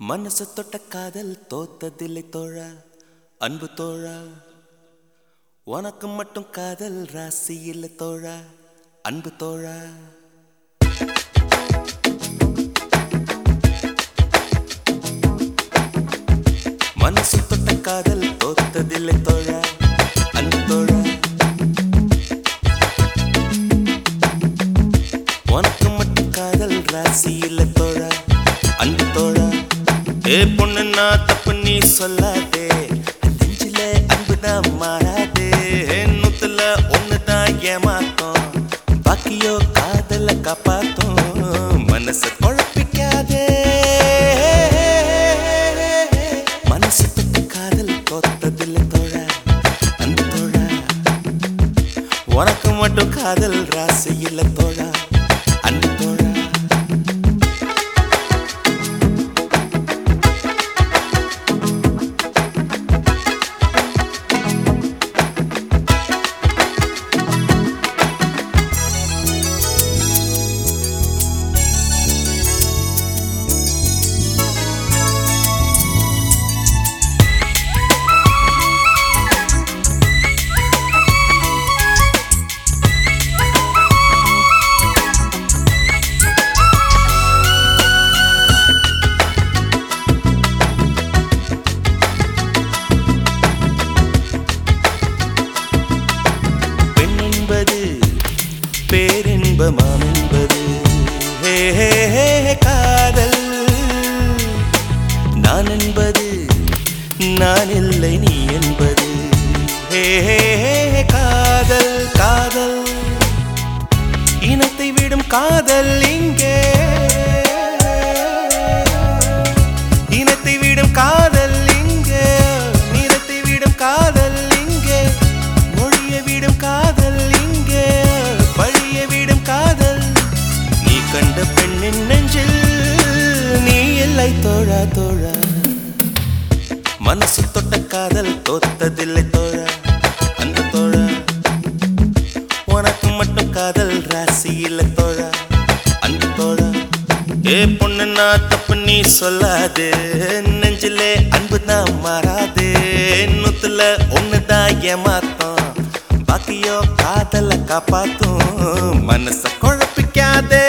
மனசு தொட்ட காதல் தோத்ததில்லை தோழா அன்பு தோழா உனக்கு மட்டும் காதல் ராசி இல்லை தோழா அன்பு தோழா மனசு தொட்ட காதல் தோத்ததில்லை தோழா அன்பு தோழா உனக்கு மட்டும் காதல் ராசி இல்லை தோழா அன்பு தோழா ஏ பொண்ணு நான் தப்பு நீ சொல்லாதே நெஞ்சில அன்புதான் மாறாதே நூத்துல ஒண்ணுதான் ஏமாத்தோம் பாக்கியோ காதல காப்பாத்தோம் மனச குழப்பிக்காதே மனசு தொட்டு காதல் தோத்ததில்லை தோழா அன்பு தோழா உனக்கு மட்டும் காதல் ராசி இல்ல தோழா அன்பு தோழா பெண் என்பது பேரின்பமாம் என்பது ஹே ஹே ஹே ஹே, காதல் நான் என்பது நான் இல்லை நீ என்பது ஹே ஹே ஹே ஹே, காதல் காதல் இனத்தை விடும் காதல் இங்கே இனத்தை விடும் காதல் இங்கே நிறத்தை விடும் காதல் இங்கே மொழிய விடும் காதல் இங்கே பழிய விடும் காதல் நீ கண்ட பெண்ணின் நெஞ்சில் நீ இல்லை தோழா தோழா மனசு தொட்ட காதல் தோத்ததில்லை தோழா அந்த தோழா உனக்கு மட்டும் காதல் ராசி இல்லை தோழா அந்த தோழா ஏ பொண்ணு நான் தப்பு நீ சொல்லாது நெஞ்சிலே அன்பு தான் மாறாது நூத்துல ஒண்ணுதான் ஏமாத்தோம் பாக்கியோ காதல காப்பாத்தும் மனச குழப்பிக்காதே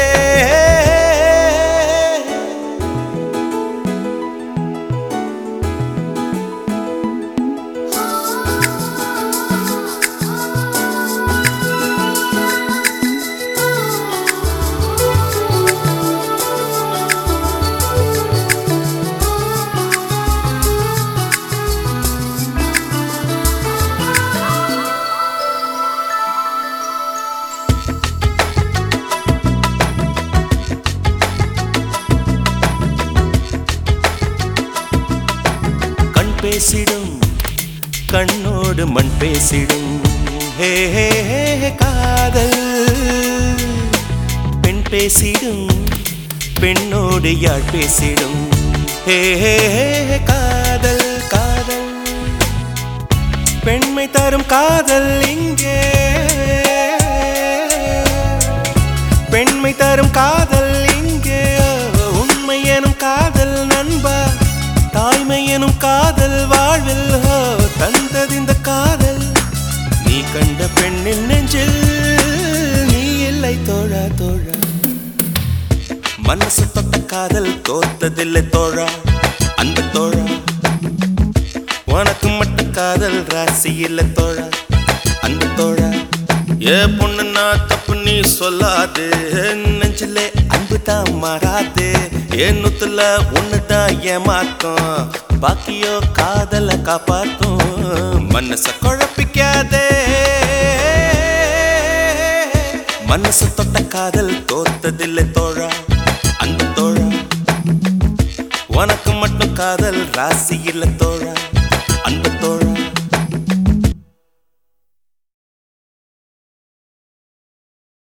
கண் பேசிடும் கண்ணோடு மண் பேசிடும் ஹே ஹே ஹே ஹே, காதல் பெண் பேசிடும் பெண்ணோடு யாழ் பேசிடும் ஹே ஹே ஹே ஹே, காதல் காதல் பெண்மை தரும் காதல் இங்கே பெண்மை தரும் காதல் இங்கே உண்மை எனும் காதல் நண்பா தாய்மை எனும் காதல் வாழ்வில் ஹோ, தந்தது இந்த காதல் நீ கண்ட பெண்ணின் நெஞ்சில் நீ இல்லை தோழா தோழா மனசு தொட்ட காதல் தோத்ததில்லை தோழா அந்த தோழா உனக்கு மட்டும் காதல் ராசி இல்லை தோழா அந்த தோழா ஏ பொண்ணு நான் தப்பு நீ சொல்லாது நெஞ்சிலே அன்பு தான் மாறாது என் நுத்துல ஒண்ணு தான் ஏமாத்தும் பாக்கியோ காதல காப்பாத்தும் மனச குழப்பிக்காதே மனசு தொட்ட காதல் தோத்ததில்லை தோழா அந்த தோழா உனக்கு மட்டும் காதல் ராசி இல்லை தோழா